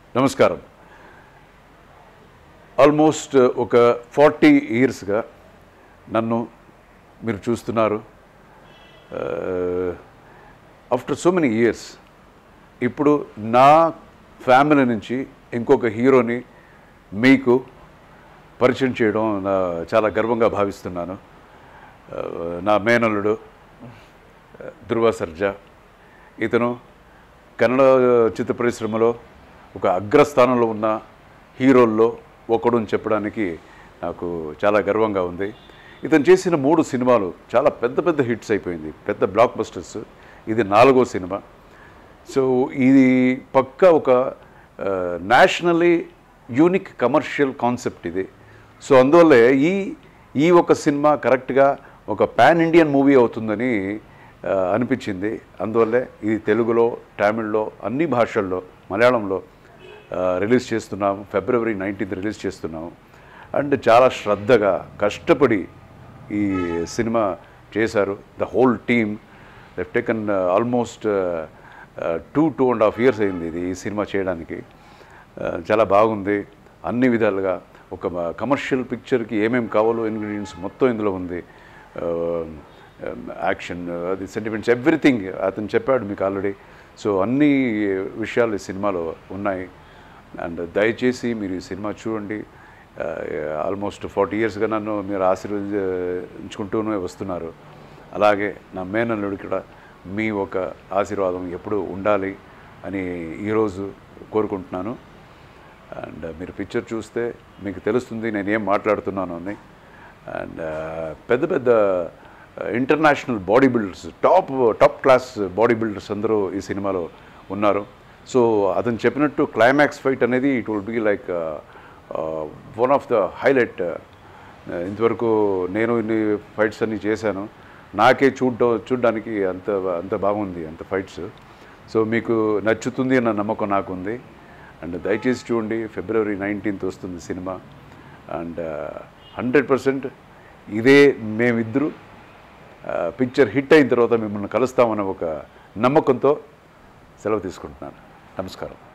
నమస్కారం ఆల్మోస్ట్ ఒక ఫార్టీ ఇయర్స్గా నన్ను మీరు చూస్తున్నారు ఆఫ్టర్ సో మెనీ ఇయర్స్ ఇప్పుడు నా ఫ్యామిలీ నుంచి ఇంకొక హీరోని మీకు పరిచయం చేయడం నా చాలా గర్వంగా భావిస్తున్నాను ఆ, నా మేనల్లుడు ధృవ సర్జా ఇతను కన్నడ చిత్ర పరిశ్రమలో ఒక అగ్రస్థానంలో ఉన్న హీరోల్లో ఒకడు అని చెప్పడానికి నాకు చాలా గర్వంగా ఉంది ఇతను చేసిన మూడు సినిమాలు చాలా పెద్ద పెద్ద హిట్స్ అయిపోయింది పెద్ద బ్లాక్ బస్టర్స్ ఇది నాలుగో సినిమా సో ఇది పక్క ఒక నేషనలీ యూనిక్ కమర్షియల్ కాన్సెప్ట్ ఇది సో అందువల్లే ఈ ఈ ఒక సినిమా కరెక్ట్గా ఒక పాన్ ఇండియన్ మూవీ అవుతుందని ఆ, అనిపించింది అందువల్లే ఇది తెలుగులో తమిళ్లో అన్ని భాషల్లో మలయాళంలో ఆ, రిలీజ్ చేస్తున్నాము ఫిబ్రవరి నైన్టీన్త్ రిలీజ్ చేస్తున్నాము అండ్ చాలా శ్రద్ధగా కష్టపడి ఈ సినిమా చేశారు the whole team they've taken almost two two and half years అయింది ఇది ఈ సినిమా చేయడానికి ఆ, చాలా బాగుంది అన్ని విధాలుగా ఒక కమర్షియల్ పిక్చర్కి ఏమేమి కావాలో ఇంగ్రీడియంట్స్ మొత్తం ఇందులో ఉంది యాక్షన్ అది సెంటిమెంట్స్ ఎవ్రీథింగ్ అతను చెప్పాడు మీకు ఆల్రెడీ సో అన్ని విషయాలు ఈ సినిమాలో ఉన్నాయి అండ్ దయచేసి మీరు ఈ సినిమా చూడండి ఆల్మోస్ట్ ఫార్టీ ఇయర్స్గా నన్ను మీరు ఆశీర్వదించుకుంటూనే వస్తున్నారు అలాగే నా మేనల్లుడు కూడా మీ ఒక ఆశీర్వాదం ఎప్పుడూ ఉండాలి అని ఈరోజు కోరుకుంటున్నాను అండ్ మీరు పిక్చర్ చూస్తే మీకు తెలుస్తుంది నేను ఏం మాట్లాడుతున్నాను అని అండ్ పెద్ద పెద్ద international bodybuilders top top class bodybuilders అందరూ ఈ సినిమాలో ఉన్నారు సో అతను చెప్పినట్టు క్లైమాక్స్ ఫైట్ అనేది it will be like one of the highlight ఇంతవరకు నేను ఇన్ని ఫైట్స్ అన్ని చేశాను నాకే చూడటం చూడడానికి అంత అంత బాగుంది అంత ఫైట్స్ సో మీకు నచ్చుతుంది అన్న నమ్మకం నాకు ఉంది అండ్ దయచేసి చూడండి ఫిబ్రవరి నైన్టీన్త్ వస్తుంది సినిమా అండ్ హండ్రెడ్ పర్సెంట్ ఇదే మేమిద్దరు పిక్చర్ హిట్ అయిన తర్వాత మిమ్మల్ని కలుస్తామన్న ఒక నమ్మకంతో సెలవు తీసుకుంటున్నాను నమస్కారం